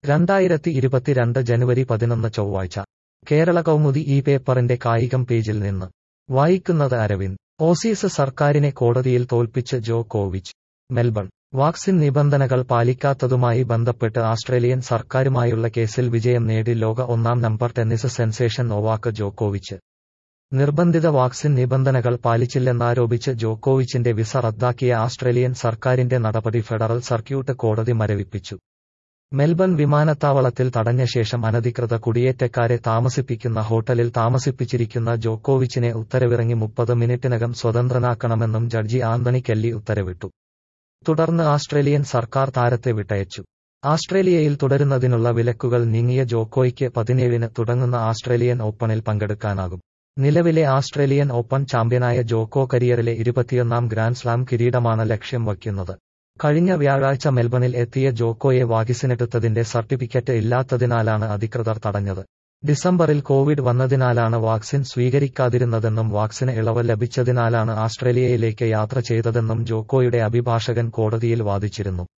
രണ്ടായിരത്തി ഇരുപത്തിരണ്ട് ജനുവരി പതിനൊന്ന് ചൊവ്വാഴ്ച കേരള കൗമുദി ഈ പേപ്പറിന്റെ കായികം പേജിൽ നിന്ന് വായിക്കുന്നത് അരവിന്ദ് ഓസീസ് സർക്കാരിനെ കോടതിയിൽ തോൽപ്പിച്ച് ജോ കോവിച്ച് മെൽബൺ വാക്സിൻ നിബന്ധനകൾ പാലിക്കാത്തതുമായി ബന്ധപ്പെട്ട് ആസ്ട്രേലിയൻ സർക്കാരുമായുള്ള കേസിൽ വിജയം നേടി ലോക ഒന്നാം നമ്പർ ടെന്നീസ് സെൻസേഷൻ നോവാക്ക് ജോക്കോവിച്ച് നിർബന്ധിത വാക്സിൻ നിബന്ധനകൾ പാലിച്ചില്ലെന്നാരോപിച്ച് ജോക്കോവിച്ചിന്റെ വിസ റദ്ദാക്കിയ ആസ്ട്രേലിയൻ സർക്കാരിന്റെ നടപടി ഫെഡറൽ സർക്യൂട്ട് കോടതി മരവിപ്പിച്ചു മെൽബൺ വിമാനത്താവളത്തിൽ തടഞ്ഞ ശേഷം അനധികൃത കുടിയേറ്റക്കാരെ താമസിപ്പിക്കുന്ന ഹോട്ടലിൽ താമസിപ്പിച്ചിരിക്കുന്ന ജോക്കോവിച്ചിനെ ഉത്തരവിറങ്ങി മുപ്പത് മിനിറ്റിനകം സ്വതന്ത്രനാക്കണമെന്നും ജഡ്ജി ആന്റണി കെല്ലി ഉത്തരവിട്ടു തുടർന്ന് ആസ്ട്രേലിയൻ സർക്കാർ താരത്തെ വിട്ടയച്ചു ആസ്ട്രേലിയയിൽ തുടരുന്നതിനുള്ള വിലക്കുകൾ നീങ്ങിയ ജോക്കോയ്ക്ക് പതിനേഴിന് തുടങ്ങുന്ന ആസ്ട്രേലിയൻ ഓപ്പണിൽ പങ്കെടുക്കാനാകും നിലവിലെ ആസ്ട്രേലിയൻ ഓപ്പൺ ചാമ്പ്യനായ ജോക്കോ കരിയറിലെ ഇരുപത്തിയൊന്നാം ഗ്രാൻഡ് സ്ലാം കിരീടമാണ് ലക്ഷ്യം വയ്ക്കുന്നത് കഴിഞ്ഞ വ്യാഴാഴ്ച മെൽബണിൽ എത്തിയ ജോക്കോയെ വാക്സിനെടുത്തതിന്റെ സർട്ടിഫിക്കറ്റ് ഇല്ലാത്തതിനാലാണ് അധികൃതർ തടഞ്ഞത് ഡിസംബറിൽ കോവിഡ് വന്നതിനാലാണ് വാക്സിൻ സ്വീകരിക്കാതിരുന്നതെന്നും വാക്സിന് ഇളവ് ലഭിച്ചതിനാലാണ് ആസ്ട്രേലിയയിലേക്ക് യാത്ര ചെയ്തതെന്നും ജോക്കോയുടെ അഭിഭാഷകൻ കോടതിയിൽ വാദിച്ചിരുന്നു